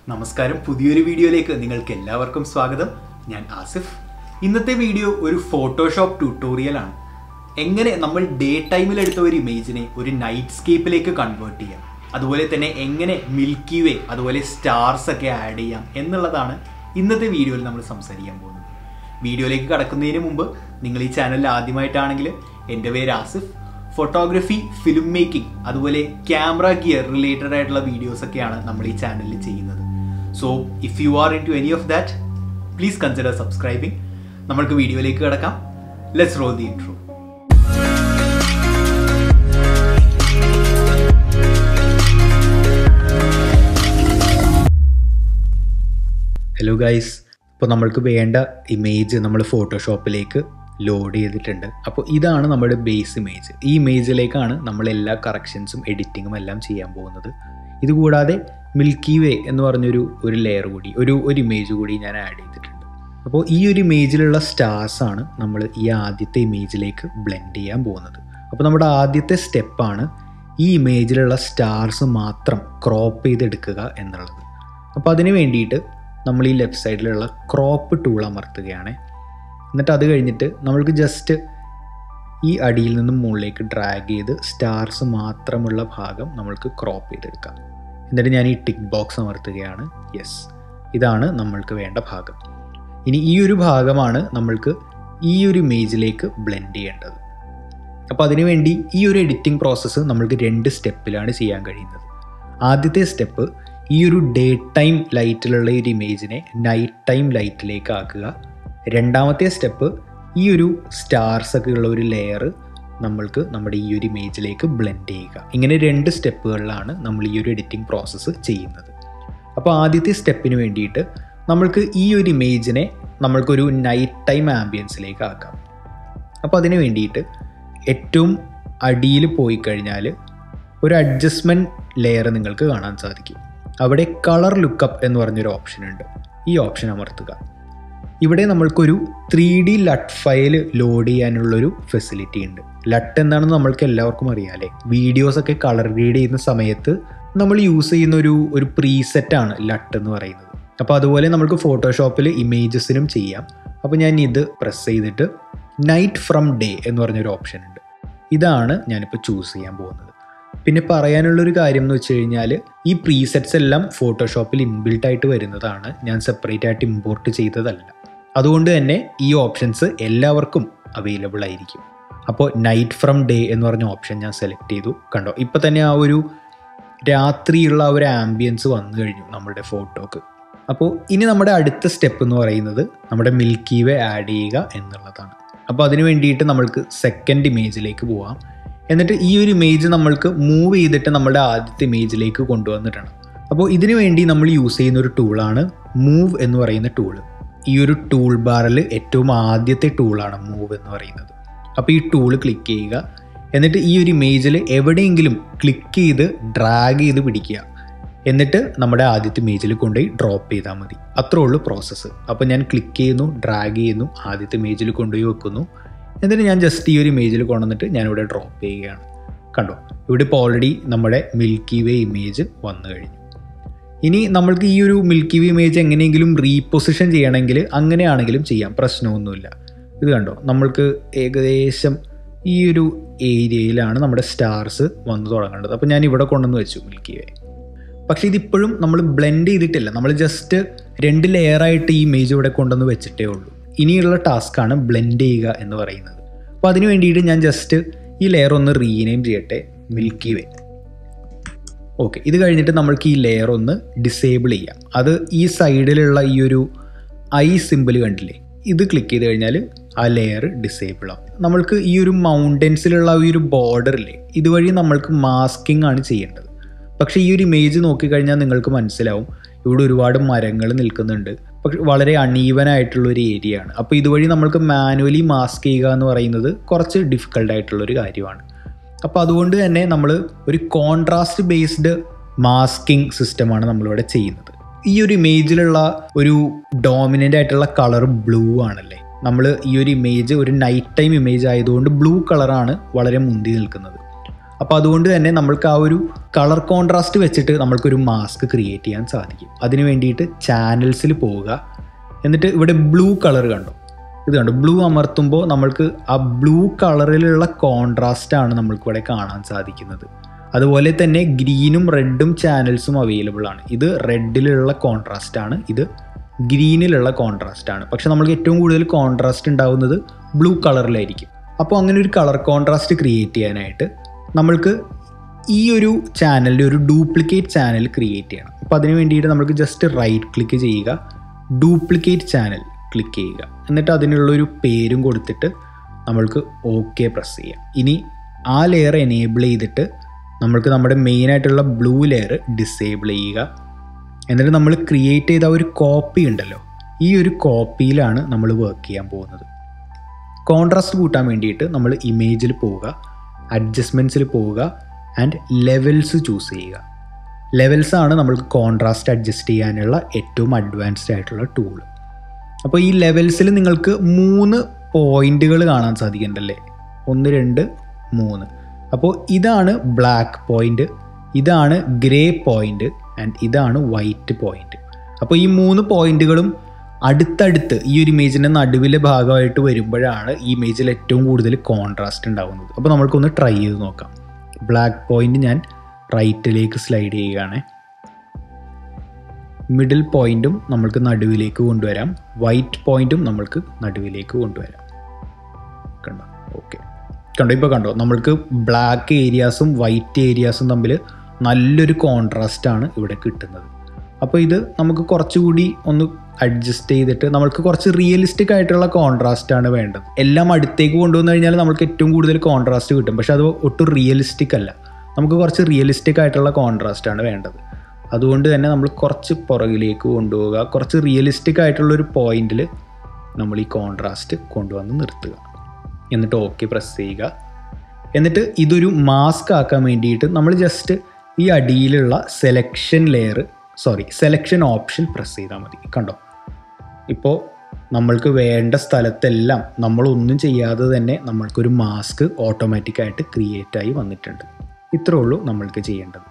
നമസ്കാരം പുതിയൊരു വീഡിയോയിലേക്ക് നിങ്ങൾക്ക് എല്ലാവർക്കും സ്വാഗതം ഞാൻ ആസിഫ് ഇന്നത്തെ വീഡിയോ ഒരു ഫോട്ടോഷോപ്പ് ട്യൂട്ടോറിയൽ ആണ് എങ്ങനെ നമ്മൾ ഡേ ടൈമിൽ എടുത്ത ഒരു ഇമേജിനെ ഒരു നൈറ്റ് സ്കേപ്പിലേക്ക് കൺവേർട്ട് ചെയ്യാം അതുപോലെ തന്നെ എങ്ങനെ മിൽക്കി വേ അതുപോലെ സ്റ്റാർസ് ഒക്കെ ആഡ് ചെയ്യാം എന്നുള്ളതാണ് ഇന്നത്തെ വീഡിയോയിൽ നമ്മൾ സംസാരിക്കാൻ പോകുന്നത് വീഡിയോയിലേക്ക് കടക്കുന്നതിന് മുമ്പ് നിങ്ങൾ ഈ ചാനലിൽ ആദ്യമായിട്ടാണെങ്കിൽ എൻ്റെ പേര് ആസിഫ് ഫോട്ടോഗ്രാഫി ഫിലിം മേക്കിംഗ് അതുപോലെ ക്യാമറ ഗിയർ റിലേറ്റഡ് ആയിട്ടുള്ള വീഡിയോസ് ഒക്കെയാണ് നമ്മൾ ഈ ചാനലിൽ ചെയ്യുന്നത് so if you are into any of that please consider subscribing നമ്മൾക്ക് വീഡിയോയിലേക്ക് കിടക്കാം let's roll the intro hello guys ഇപ്പോൾ നമ്മൾക്ക് വേണ്ട ഇമേജ് നമ്മൾ ഫോട്ടോഷോപ്പിലേക്ക് ലോഡ് ചെയ്തിട്ടുണ്ട് അപ്പോൾ ഇതാണ് നമ്മുടെ ബേസ് ഇമേജ് ഈ ഇമേജിലേക്കാണ് നമ്മൾ എല്ലാ കറക്ഷൻസും എഡിറ്റിങ്ങും എല്ലാം ചെയ്യാൻ പോകുന്നത് ഇതുകൂടാതെ മിൽക്കി വേ എന്ന് പറഞ്ഞൊരു ഒരു ലെയർ കൂടി ഒരു ഒരു ഇമേജ് കൂടി ഞാൻ ആഡ് ചെയ്തിട്ടുണ്ട് അപ്പോൾ ഈ ഒരു ഇമേജിലുള്ള സ്റ്റാർസ് ആണ് നമ്മൾ ഈ ആദ്യത്തെ ഇമേജിലേക്ക് ബ്ലെൻഡ് ചെയ്യാൻ പോകുന്നത് അപ്പോൾ നമ്മുടെ ആദ്യത്തെ സ്റ്റെപ്പാണ് ഈ ഇമേജിലുള്ള സ്റ്റാർസ് മാത്രം ക്രോപ്പ് ചെയ്തെടുക്കുക എന്നുള്ളത് അപ്പോൾ അതിന് വേണ്ടിയിട്ട് നമ്മൾ ഈ ലെഫ്റ്റ് സൈഡിലുള്ള ക്രോപ്പ് ടൂൾ അമർത്തുകയാണ് എന്നിട്ട് അത് കഴിഞ്ഞിട്ട് നമ്മൾക്ക് ജസ്റ്റ് ഈ അടിയിൽ നിന്നും മുകളിലേക്ക് ഡ്രാഗ് ചെയ്ത് സ്റ്റാർസ് മാത്രമുള്ള ഭാഗം നമ്മൾക്ക് ക്രോപ്പ് ചെയ്തെടുക്കാം എന്നിട്ട് ഞാൻ ഈ ടിക്ക് ബോക്സ് അമർത്തുകയാണ് യെസ് ഇതാണ് നമ്മൾക്ക് വേണ്ട ഭാഗം ഇനി ഈ ഒരു ഭാഗമാണ് നമ്മൾക്ക് ഈ ഒരു ഇമേജിലേക്ക് ബ്ലെൻഡ് ചെയ്യേണ്ടത് അപ്പോൾ അതിനുവേണ്ടി ഈ ഒരു എഡിറ്റിംഗ് പ്രോസസ്സ് നമ്മൾക്ക് രണ്ട് സ്റ്റെപ്പിലാണ് ചെയ്യാൻ കഴിയുന്നത് ആദ്യത്തെ സ്റ്റെപ്പ് ഈ ഒരു ഡേ ടൈം ലൈറ്റിലുള്ള ഒരു ഇമേജിനെ നൈറ്റ് ടൈം ലൈറ്റിലേക്ക് ആക്കുക രണ്ടാമത്തെ സ്റ്റെപ്പ് ഈ ഒരു സ്റ്റാർസ് ഒക്കെ ഉള്ള ഒരു ലെയർ നമ്മൾക്ക് നമ്മുടെ ഈ ഒരു ഇമേജിലേക്ക് ബ്ലെൻഡ് ചെയ്യുക ഇങ്ങനെ രണ്ട് സ്റ്റെപ്പുകളിലാണ് നമ്മൾ ഈ ഒരു എഡിറ്റിംഗ് പ്രോസസ്സ് ചെയ്യുന്നത് അപ്പോൾ ആദ്യത്തെ സ്റ്റെപ്പിന് വേണ്ടിയിട്ട് നമ്മൾക്ക് ഈ ഒരു ഇമേജിനെ നമ്മൾക്കൊരു നൈറ്റ് ടൈം ആംബിയൻസിലേക്ക് ആക്കാം അപ്പോൾ അതിന് വേണ്ടിയിട്ട് ഏറ്റവും അടിയിൽ പോയി കഴിഞ്ഞാൽ ഒരു അഡ്ജസ്റ്റ്മെൻറ്റ് ലെയർ നിങ്ങൾക്ക് കാണാൻ സാധിക്കും അവിടെ കളർ ലുക്കപ്പ് എന്ന് പറഞ്ഞൊരു ഓപ്ഷൻ ഉണ്ട് ഈ ഓപ്ഷൻ അമർത്തുക ഇവിടെ നമ്മൾക്കൊരു three D LUT file load ചെയ്യാനുള്ളൊരു ഫെസിലിറ്റി ഉണ്ട് ലട്ട് എന്താണെന്ന് നമ്മൾക്ക് എല്ലാവർക്കും അറിയാമല്ലേ വീഡിയോസൊക്കെ കളർ ഗ്രേഡ് ചെയ്യുന്ന സമയത്ത് നമ്മൾ യൂസ് ചെയ്യുന്ന ഒരു ഒരു പ്രീസെറ്റാണ് ലട്ട് എന്ന് പറയുന്നത് അപ്പോൾ അതുപോലെ നമുക്ക് ഫോട്ടോഷോപ്പിൽ ഇമേജസിനും ചെയ്യാം അപ്പോൾ ഞാൻ ഇത് പ്രസ് ചെയ്തിട്ട് നൈറ്റ് ഫ്രം ഡേ എന്ന് പറഞ്ഞൊരു ഓപ്ഷൻ ഉണ്ട് ഇതാണ് ഞാനിപ്പോൾ ചൂസ് ചെയ്യാൻ പോകുന്നത് പിന്നെ പറയാനുള്ളൊരു കാര്യം എന്ന് വെച്ച് കഴിഞ്ഞാൽ ഈ പ്രീസെറ്റ്സ് എല്ലാം ഫോട്ടോഷോപ്പിൽ ഇൻബിൽട്ട് ആയിട്ട് വരുന്നതാണ് ഞാൻ സെപ്പറേറ്റ് ആയിട്ട് ഇമ്പോർട്ട് ചെയ്തതല്ല അതുകൊണ്ട് തന്നെ ഈ ഓപ്ഷൻസ് എല്ലാവർക്കും അവൈലബിൾ ആയിരിക്കും അപ്പോൾ നൈറ്റ് ഫ്രം ഡേ എന്ന് പറഞ്ഞ ഓപ്ഷൻ ഞാൻ സെലക്ട് ചെയ്തു കണ്ടോ ഇപ്പോൾ തന്നെ ആ ഒരു രാത്രിയുള്ള ആ ഒരു ആംബിയൻസ് വന്നു കഴിഞ്ഞു നമ്മുടെ ഫോട്ടോക്ക് അപ്പോൾ ഇനി നമ്മുടെ അടുത്ത സ്റ്റെപ്പ് എന്ന് പറയുന്നത് നമ്മുടെ മിൽക്കി വേ ആഡ് ചെയ്യുക എന്നുള്ളതാണ് അപ്പോൾ അതിന് വേണ്ടിയിട്ട് നമ്മൾക്ക് സെക്കൻഡ് ഇമേജിലേക്ക് പോവാം എന്നിട്ട് ഈ ഒരു ഇമേജ് നമ്മൾക്ക് മൂവ് ചെയ്തിട്ട് നമ്മുടെ ആദ്യത്തെ ഇമേജിലേക്ക് കൊണ്ടുവന്നിട്ടാണ് അപ്പോൾ ഇതിനു വേണ്ടി നമ്മൾ യൂസ് ചെയ്യുന്ന ഒരു ടൂളാണ് മൂവ് എന്ന് പറയുന്ന ടൂള് ഈ ഒരു ടൂൾ ബാറിൽ ഏറ്റവും ആദ്യത്തെ ടൂളാണ് മൂവ് എന്ന് പറയുന്നത് അപ്പോൾ ഈ ടൂള് ക്ലിക്ക് ചെയ്യുക എന്നിട്ട് ഈ ഒരു ഇമേജിൽ എവിടെയെങ്കിലും ക്ലിക്ക് ചെയ്ത് ഡ്രാഗ് ചെയ്ത് പിടിക്കുക എന്നിട്ട് നമ്മുടെ ആദ്യത്തെ ഇമേജിൽ കൊണ്ടുപോയി ഡ്രോപ്പ് ചെയ്താൽ മതി അത്രേ ഉള്ളൂ പ്രോസസ്സ് അപ്പോൾ ഞാൻ ക്ലിക്ക് ചെയ്യുന്നു ഡ്രാഗ് ചെയ്യുന്നു ആദ്യത്തെ ഇമേജിൽ കൊണ്ടുപോയി വെക്കുന്നു എന്നിട്ട് ഞാൻ ജസ്റ്റ് ഈ ഒരു ഇമേജിൽ കൊണ്ടുവന്നിട്ട് ഞാനിവിടെ ഡ്രോപ്പ് ചെയ്യുകയാണ് കണ്ടോ ഇവിടെ ഇപ്പോൾ ഓൾറെഡി നമ്മുടെ മിൽക്കി വേ ഇമേജ് വന്നു കഴിഞ്ഞു ഇനി നമ്മൾക്ക് ഈ ഒരു മിൽക്കി വേ ഇമേജ് എങ്ങനെയെങ്കിലും റീപൊസിഷൻ ചെയ്യണമെങ്കിൽ അങ്ങനെയാണെങ്കിലും ചെയ്യാം പ്രശ്നമൊന്നുമില്ല ഇത് കണ്ടോ നമ്മൾക്ക് ഏകദേശം ഈ ഒരു ഏരിയയിലാണ് നമ്മുടെ സ്റ്റാർസ് വന്നു തുടങ്ങേണ്ടത് അപ്പോൾ ഞാൻ ഇവിടെ കൊണ്ടുവന്ന് വെച്ചു മിൽക്കി വേ പക്ഷേ ഇതിപ്പോഴും നമ്മൾ ബ്ലെൻഡ് ചെയ്തിട്ടില്ല നമ്മൾ ജസ്റ്റ് രണ്ട് ലെയറായിട്ട് ഈ ഇമേജ് ഇവിടെ കൊണ്ടുവന്ന് വെച്ചിട്ടേ ഉള്ളൂ ഇനിയുള്ള ടാസ്ക്കാണ് ബ്ലെൻഡ് ചെയ്യുക എന്ന് പറയുന്നത് അപ്പോൾ അതിന് വേണ്ടിയിട്ട് ഞാൻ ജസ്റ്റ് ഈ ലെയർ ഒന്ന് റീനെയിം ചെയ്യട്ടെ മിൽക്കി വേ ഓക്കെ ഇത് കഴിഞ്ഞിട്ട് നമ്മൾക്ക് ഈ ലെയർ ഒന്ന് ഡിസേബിൾ ചെയ്യാം അത് ഈ സൈഡിലുള്ള ഈ ഒരു ഐ സിമ്പിൾ കണ്ടില്ലേ ഇത് ക്ലിക്ക് ചെയ്ത് കഴിഞ്ഞാൽ ആ ലെയർ ഡിസേബിൾ ആവും നമ്മൾക്ക് ഈ ഒരു മൗണ്ടൻസിലുള്ള ഈ ഒരു ബോർഡറില്ലേ ഇതുവഴി നമ്മൾക്ക് മാസ്കിംഗ് ആണ് ചെയ്യേണ്ടത് പക്ഷേ ഈ ഒരു ഇമേജ് നോക്കിക്കഴിഞ്ഞാൽ നിങ്ങൾക്ക് മനസ്സിലാവും ഇവിടെ ഒരുപാട് മരങ്ങൾ നിൽക്കുന്നുണ്ട് പക്ഷെ വളരെ അണീവൻ ആയിട്ടുള്ള ഒരു ഏരിയ ആണ് അപ്പോൾ ഇതുവഴി നമ്മൾക്ക് മാനുവലി മാസ്ക് ചെയ്യുക എന്ന് പറയുന്നത് കുറച്ച് ഡിഫിക്കൽട്ട് ആയിട്ടുള്ള ഒരു കാര്യമാണ് അപ്പോൾ അതുകൊണ്ട് തന്നെ നമ്മൾ ഒരു കോൺട്രാസ്റ്റ് ബേസ്ഡ് മാസ്കിംഗ് സിസ്റ്റമാണ് നമ്മളിവിടെ ചെയ്യുന്നത് ഈ ഒരു ഇമേജിലുള്ള ഒരു ഡോമിനൻ്റ് ആയിട്ടുള്ള കളർ ബ്ലൂ ആണല്ലേ നമ്മൾ ഈ ഒരു ഇമേജ് ഒരു നൈറ്റ് ടൈം ഇമേജ് ആയതുകൊണ്ട് ബ്ലൂ കളറാണ് വളരെ മുന്തി നിൽക്കുന്നത് അപ്പോൾ അതുകൊണ്ട് തന്നെ നമ്മൾക്ക് ആ ഒരു കളർ കോൺട്രാസ്റ്റ് വെച്ചിട്ട് നമ്മൾക്കൊരു മാസ്ക് ക്രിയേറ്റ് ചെയ്യാൻ സാധിക്കും അതിന് വേണ്ടിയിട്ട് ചാനൽസിൽ പോവുക എന്നിട്ട് ഇവിടെ ബ്ലൂ കളർ കണ്ടോ ഇത് കണ്ടോ ബ്ലൂ അമർത്തുമ്പോൾ നമ്മൾക്ക് ആ ബ്ലൂ കളറിലുള്ള കോൺട്രാസ്റ്റ് ആണ് നമ്മൾക്ക് ഇവിടെ കാണാൻ സാധിക്കുന്നത് അതുപോലെ തന്നെ ഗ്രീനും റെഡും ചാനൽസും അവൈലബിൾ ആണ് ഇത് റെഡിലുള്ള കോൺട്രാസ്റ്റ് ആണ് ഇത് ഗ്രീനിലുള്ള കോൺട്രാസ്റ്റ് ആണ് പക്ഷെ നമ്മൾക്ക് ഏറ്റവും കൂടുതൽ കോൺട്രാസ്റ്റ് ഉണ്ടാവുന്നത് ബ്ലൂ കളറിലായിരിക്കും അപ്പോൾ അങ്ങനെ ഒരു കളർ കോൺട്രാസ്റ്റ് ക്രിയേറ്റ് ചെയ്യാനായിട്ട് നമ്മൾക്ക് ഈ ഒരു ചാനലിൻ്റെ ഒരു ഡ്യൂപ്ലിക്കേറ്റ് ചാനൽ ക്രിയേറ്റ് ചെയ്യണം അപ്പോൾ അതിന് വേണ്ടിയിട്ട് നമുക്ക് ജസ്റ്റ് റൈറ്റ് ക്ലിക്ക് ചെയ്യുക ഡ്യൂപ്ലിക്കേറ്റ് ചാനൽ ക്ലിക്ക് ചെയ്യുക എന്നിട്ട് അതിനുള്ളൊരു പേരും കൊടുത്തിട്ട് നമ്മൾക്ക് ഓക്കെ പ്രസ് ചെയ്യാം ഇനി ആ ലെയർ എനേബിൾ ചെയ്തിട്ട് നമ്മൾക്ക് നമ്മുടെ മെയിനായിട്ടുള്ള ബ്ലൂ ലെയർ ഡിസേബിൾ ചെയ്യുക എന്നിട്ട് നമ്മൾ ക്രിയേറ്റ് ചെയ്ത ഒരു കോപ്പി ഉണ്ടല്ലോ ഈ ഒരു കോപ്പിയിലാണ് നമ്മൾ വർക്ക് ചെയ്യാൻ പോകുന്നത് കോൺട്രാസ്റ്റ് കൂട്ടാൻ വേണ്ടിയിട്ട് നമ്മൾ ഇമേജിൽ പോവുക അഡ്ജസ്റ്റ്മെൻറ്റ്സിൽ പോവുക ആൻഡ് ലെവൽസ് ചൂസ് ചെയ്യുക ലെവൽസ് ആണ് നമ്മൾക്ക് കോൺട്രാസ്റ്റ് അഡ്ജസ്റ്റ് ചെയ്യാനുള്ള ഏറ്റവും അഡ്വാൻസ്ഡ് ആയിട്ടുള്ള ടൂൾ അപ്പോൾ ഈ ലെവൽസിൽ നിങ്ങൾക്ക് മൂന്ന് പോയിന്റുകൾ കാണാൻ സാധിക്കുന്നുണ്ടല്ലേ ഒന്ന് രണ്ട് മൂന്ന് അപ്പോൾ ഇതാണ് ബ്ലാക്ക് പോയിന്റ് ഇതാണ് ഗ്രേ പോയിന്റ് ആൻഡ് ഇതാണ് വൈറ്റ് പോയിന്റ് അപ്പോൾ ഈ മൂന്ന് പോയിന്റുകളും അടുത്തടുത്ത് ഈ ഒരു ഇമേജിൻ്റെ നടുവിലെ ഭാഗമായിട്ട് വരുമ്പോഴാണ് ഈ ഇമേജിൽ ഏറ്റവും കൂടുതൽ കോൺട്രാസ്റ്റ് ഉണ്ടാകുന്നത് അപ്പോൾ നമ്മൾക്കൊന്ന് ട്രൈ ചെയ്ത് നോക്കാം ബ്ലാക്ക് പോയിന്റ് ഞാൻ റൈറ്റിലേക്ക് സ്ലൈഡ് ചെയ്യുകയാണ് മിഡിൽ പോയിന്റും നമ്മൾക്ക് നടുവിലേക്ക് കൊണ്ടുവരാം വൈറ്റ് പോയിന്റും നമ്മൾക്ക് നടുവിലേക്ക് കൊണ്ടുവരാം കണ്ടോ ഓക്കെ കണ്ടോ ഇപ്പോൾ കണ്ടോ നമ്മൾക്ക് ബ്ലാക്ക് ഏരിയാസും വൈറ്റ് ഏരിയാസും തമ്മിൽ നല്ലൊരു കോൺട്രാസ്റ്റ് ആണ് ഇവിടെ കിട്ടുന്നത് അപ്പോൾ ഇത് നമുക്ക് കുറച്ചുകൂടി ഒന്ന് അഡ്ജസ്റ്റ് ചെയ്തിട്ട് നമ്മൾക്ക് കുറച്ച് റിയലിസ്റ്റിക് ആയിട്ടുള്ള കോൺട്രാസ്റ്റ് ആണ് വേണ്ടത് എല്ലാം അടുത്തേക്ക് കൊണ്ടുവന്നു കഴിഞ്ഞാൽ നമുക്ക് ഏറ്റവും കൂടുതൽ കോൺട്രാസ്റ്റ് കിട്ടും പക്ഷെ അത് ഒട്ടും റിയലിസ്റ്റിക് അല്ല നമുക്ക് കുറച്ച് റിയലിസ്റ്റിക് ആയിട്ടുള്ള കോൺട്രാസ്റ്റ് ആണ് വേണ്ടത് അതുകൊണ്ട് തന്നെ നമ്മൾ കുറച്ച് പുറകിലേക്ക് കൊണ്ടുപോവുക കുറച്ച് റിയലിസ്റ്റിക് ആയിട്ടുള്ള ഒരു പോയിന്റിൽ നമ്മൾ ഈ കോൺട്രാസ്റ്റ് കൊണ്ടുവന്ന് നിർത്തുക എന്നിട്ട് ഓക്കെ പ്രസ് ചെയ്യുക എന്നിട്ട് ഇതൊരു മാസ്ക് ആക്കാൻ വേണ്ടിയിട്ട് നമ്മൾ ജസ്റ്റ് ഈ അടിയിലുള്ള selection layer sorry selection option press ചെയ്താൽ മതി കണ്ടോ ഇപ്പോൾ നമ്മൾക്ക് വേണ്ട സ്ഥലത്തെല്ലാം നമ്മളൊന്നും ചെയ്യാതെ തന്നെ നമ്മൾക്കൊരു മാസ്ക് ഓട്ടോമാറ്റിക്കായിട്ട് ക്രിയേറ്റ് ആയി വന്നിട്ടുണ്ട് ഇത്രേ ഉള്ളൂ നമ്മൾക്ക് ചെയ്യേണ്ടത്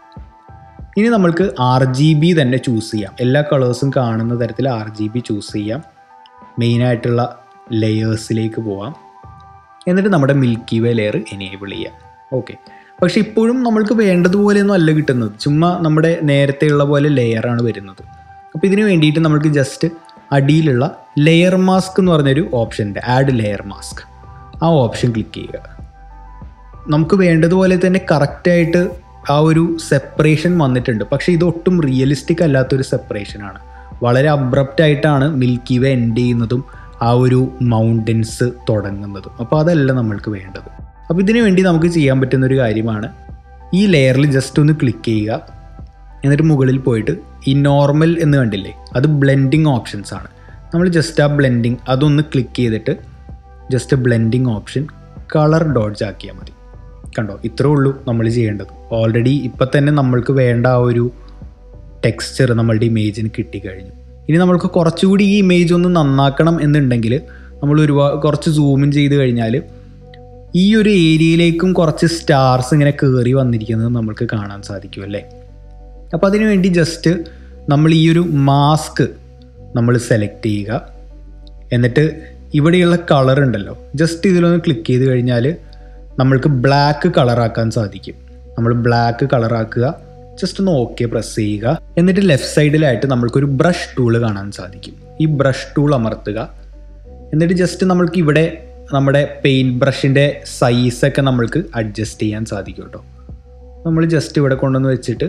ഇനി നമ്മൾക്ക് ആർ ജി ബി തന്നെ ചൂസ് ചെയ്യാം എല്ലാ കളേഴ്സും കാണുന്ന തരത്തിൽ ആർ ജി ബി ചൂസ് ചെയ്യാം മെയിനായിട്ടുള്ള ലെയേഴ്സിലേക്ക് പോവാം എന്നിട്ട് നമ്മുടെ മിൽക്കി വേ ലെയർ എനേബിൾ ചെയ്യാം ഓക്കെ പക്ഷെ ഇപ്പോഴും നമ്മൾക്ക് വേണ്ടതുപോലെയൊന്നും അല്ല കിട്ടുന്നത് ചുമ്മാ നമ്മുടെ നേരത്തെയുള്ള പോലെ ലെയറാണ് വരുന്നത് അപ്പോൾ ഇതിന് വേണ്ടിയിട്ട് നമ്മൾക്ക് ജസ്റ്റ് അടിയിലുള്ള ലെയർ മാസ്ക് എന്ന് പറഞ്ഞൊരു ഓപ്ഷൻ ഉണ്ട് ആഡ് ലെയർ മാസ്ക് ആ ഓപ്ഷൻ ക്ലിക്ക് ചെയ്യുക നമുക്ക് വേണ്ടതുപോലെ തന്നെ കറക്റ്റായിട്ട് ആ ഒരു സെപ്പറേഷൻ വന്നിട്ടുണ്ട് പക്ഷേ ഇത് ഒട്ടും റിയലിസ്റ്റിക് അല്ലാത്തൊരു സെപ്പറേഷനാണ് വളരെ അബ്രപ്റ്റ് ആയിട്ടാണ് മിൽക്കി വേ എൻഡ് ചെയ്യുന്നതും ആ ഒരു മൗണ്ടൻസ് തുടങ്ങുന്നതും അപ്പോൾ അതല്ല നമ്മൾക്ക് വേണ്ടത് അപ്പോൾ ഇതിനു വേണ്ടി നമുക്ക് ചെയ്യാൻ പറ്റുന്ന ഒരു കാര്യമാണ് ഈ ലെയറിൽ ജസ്റ്റ് ഒന്ന് ക്ലിക്ക് ചെയ്യുക എന്നിട്ട് മുകളിൽ പോയിട്ട് ഈ നോർമൽ എന്ന് കണ്ടില്ലേ അത് ബ്ലെൻഡിങ് ഓപ്ഷൻസ് ആണ് നമ്മൾ ജസ്റ്റ് ആ ബ്ലെൻഡിങ് അതൊന്ന് ക്ലിക്ക് ചെയ്തിട്ട് just blending option colour dodge ആക്കിയാൽ മതി കണ്ടോ ഇത്രേ ഉള്ളൂ നമ്മൾ ചെയ്യേണ്ടത് ഓൾറെഡി ഇപ്പം തന്നെ നമ്മൾക്ക് വേണ്ട ആ ഒരു ടെക്സ്ചർ നമ്മളുടെ ഇമേജിന് കിട്ടിക്കഴിഞ്ഞു ഇനി നമ്മൾക്ക് കുറച്ചുകൂടി ഈ ഇമേജ് ഒന്ന് നന്നാക്കണം എന്നുണ്ടെങ്കിൽ നമ്മൾ ഒരുപാട് കുറച്ച് സൂമിൻ ചെയ്ത് കഴിഞ്ഞാൽ ഈ ഒരു ഏരിയയിലേക്കും കുറച്ച് സ്റ്റാർസ് ഇങ്ങനെ കയറി വന്നിരിക്കുന്നത് നമ്മൾക്ക് കാണാൻ സാധിക്കും അല്ലേ അപ്പോൾ അതിനു വേണ്ടി ജസ്റ്റ് നമ്മൾ ഈ ഒരു മാസ്ക് നമ്മൾ സെലക്ട് ചെയ്യുക എന്നിട്ട് ഇവിടെയുള്ള കളർ ഉണ്ടല്ലോ ജസ്റ്റ് ഇതിലൊന്ന് ക്ലിക്ക് ചെയ്ത് കഴിഞ്ഞാൽ നമ്മൾക്ക് ബ്ലാക്ക് കളറാക്കാൻ സാധിക്കും നമ്മൾ ബ്ലാക്ക് കളറാക്കുക ജസ്റ്റ് ഒന്ന് ഓക്കെ പ്രസ് ചെയ്യുക എന്നിട്ട് ലെഫ്റ്റ് സൈഡിലായിട്ട് നമ്മൾക്കൊരു ബ്രഷ് ടൂൾ കാണാൻ സാധിക്കും ഈ ബ്രഷ് ടൂൾ അമർത്തുക എന്നിട്ട് ജസ്റ്റ് നമ്മൾക്ക് ഇവിടെ നമ്മുടെ പെയിൻറ്റ് ബ്രഷിൻ്റെ സൈസൊക്കെ നമ്മൾക്ക് അഡ്ജസ്റ്റ് ചെയ്യാൻ സാധിക്കും കേട്ടോ നമ്മൾ ജസ്റ്റ് ഇവിടെ കൊണ്ടുവന്ന് വെച്ചിട്ട്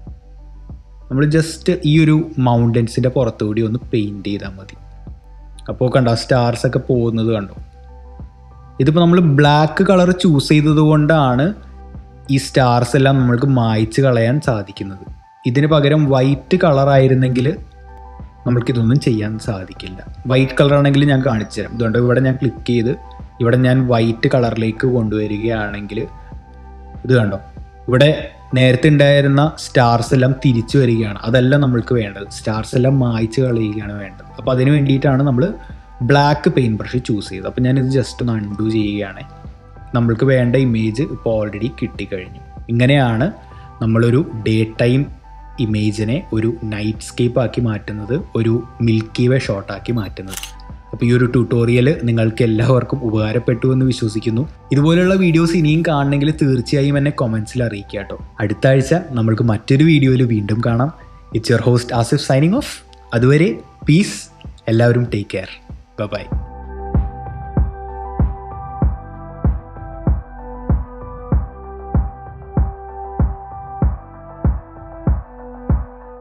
നമ്മൾ ജസ്റ്റ് ഈ ഒരു മൗണ്ടൻസിൻ്റെ പുറത്തുകൂടി ഒന്ന് പെയിൻറ്റ് ചെയ്താൽ മതി അപ്പോൾ കണ്ടോ സ്റ്റാർസ് ഒക്കെ പോകുന്നത് കണ്ടോ ഇതിപ്പോൾ നമ്മൾ ബ്ലാക്ക് കളർ ചൂസ് ചെയ്തത് കൊണ്ടാണ് ഈ സ്റ്റാർസ് എല്ലാം നമ്മൾക്ക് മായ്ച്ച് കളയാൻ സാധിക്കുന്നത് ഇതിന് പകരം വൈറ്റ് കളർ ആയിരുന്നെങ്കിൽ നമ്മൾക്കിതൊന്നും ചെയ്യാൻ സാധിക്കില്ല വൈറ്റ് കളർ ആണെങ്കിൽ ഞാൻ കാണിച്ചു തരാം അതുകൊണ്ട് ഇവിടെ ഞാൻ ക്ലിക്ക് ചെയ്ത് ഇവിടെ ഞാൻ വൈറ്റ് കളറിലേക്ക് കൊണ്ടുവരികയാണെങ്കിൽ ഇത് കണ്ടോ ഇവിടെ നേരത്തെ ഉണ്ടായിരുന്ന സ്റ്റാർസ് എല്ലാം തിരിച്ചു വരികയാണ് അതല്ല നമ്മൾക്ക് വേണ്ടത് സ്റ്റാർസ് എല്ലാം മായ്ച്ച് കളയുകയാണ് വേണ്ടത് അപ്പോൾ അതിന് വേണ്ടിയിട്ടാണ് നമ്മൾ ബ്ലാക്ക് പെയിൻറ്റ് ബ്രഷ് ചൂസ് ചെയ്തത് അപ്പോൾ ഞാനിത് ജസ്റ്റ് ഒന്ന് അൺഡു ചെയ്യുകയാണ് നമ്മൾക്ക് വേണ്ട ഇമേജ് ഇപ്പോൾ ഓൾറെഡി കിട്ടിക്കഴിഞ്ഞു ഇങ്ങനെയാണ് നമ്മളൊരു ഡേ ടൈം ഇമേജിനെ ഒരു നൈറ്റ് സ്കേപ്പ് ആക്കി മാറ്റുന്നത് ഒരു മിൽക്കി വേ ഷോട്ടാക്കി മാറ്റുന്നത് അപ്പോൾ ഈ ഒരു ട്യൂട്ടോറിയൽ നിങ്ങൾക്ക് എല്ലാവർക്കും ഉപകാരപ്പെട്ടു എന്ന് വിശ്വസിക്കുന്നു ഇതുപോലെയുള്ള വീഡിയോസ് ഇനിയും കാണണമെങ്കിൽ തീർച്ചയായും എന്നെ കൊമൻസിൽ അറിയിക്കുക കേട്ടോ അടുത്ത ആഴ്ച നമ്മൾക്ക് മറ്റൊരു വീഡിയോയിൽ വീണ്ടും കാണാം it's your host Asif signing off അതുവരെ പീസ് എല്ലാവരും ടേക്ക് കെയർ ബൈ